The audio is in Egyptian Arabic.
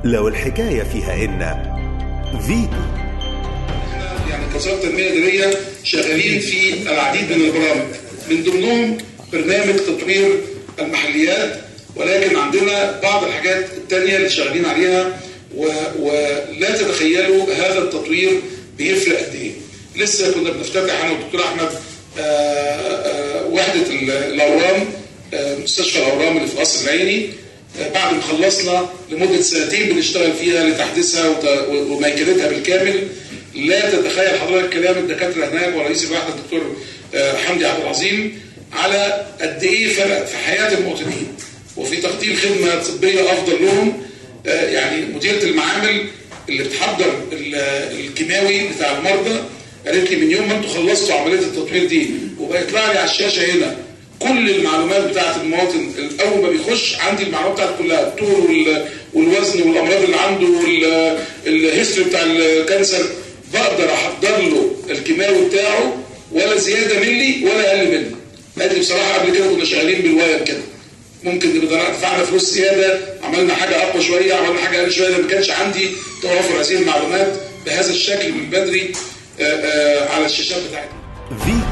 لو الحكاية فيها إن فيتو يعني كوزاره التنميه الاداريه شغالين في العديد من البرامج من ضمنهم برنامج تطوير المحليات ولكن عندنا بعض الحاجات التانية اللي شغالين عليها و... ولا تتخيلوا هذا التطوير بيفرق قد ايه لسه كنا بنفتتح انا والدكتور احمد آه، آه، وحده ال- الاورام آه، مستشفى الاورام اللي في قصر العيني آه، بعد ما خلصنا لمده سنتين بنشتغل فيها لتحديثها وت- وميكنتها بالكامل لا تتخيل حضرتك كلام الدكاتره هناك ورئيس الوحده الدكتور آه، حمدي عبد العظيم على قد ايه فرق في حياه المواطنين وفي تقديم خدمه طبيه افضل لهم آه، يعني مديره المعامل اللي بتحضر ال- الكيماوي بتاع المرضى قالت لي من يوم ما انتوا خلصتوا عمليه التطوير دي وبقى يطلع لي على الشاشه هنا كل المعلومات بتاعت المواطن اول ما بيخش عندي المعلومات بتاعته كلها الطول وال- والوزن والامراض اللي عنده والهيستوري بتاع الكانسر بقدر احضر له الكيماوي بتاعه ولا زياده مني ولا اقل مني قالت لي بصراحه قبل كده كنا شغالين بالواير كده ممكن نبقى دفعنا فلوس زياده عملنا حاجه اقوى شويه عملنا حاجه اقل شويه ما كانش عندي توافر هذه المعلومات بهذا الشكل من بدري آه، آه، على الشاشات بتاعتنا فيتو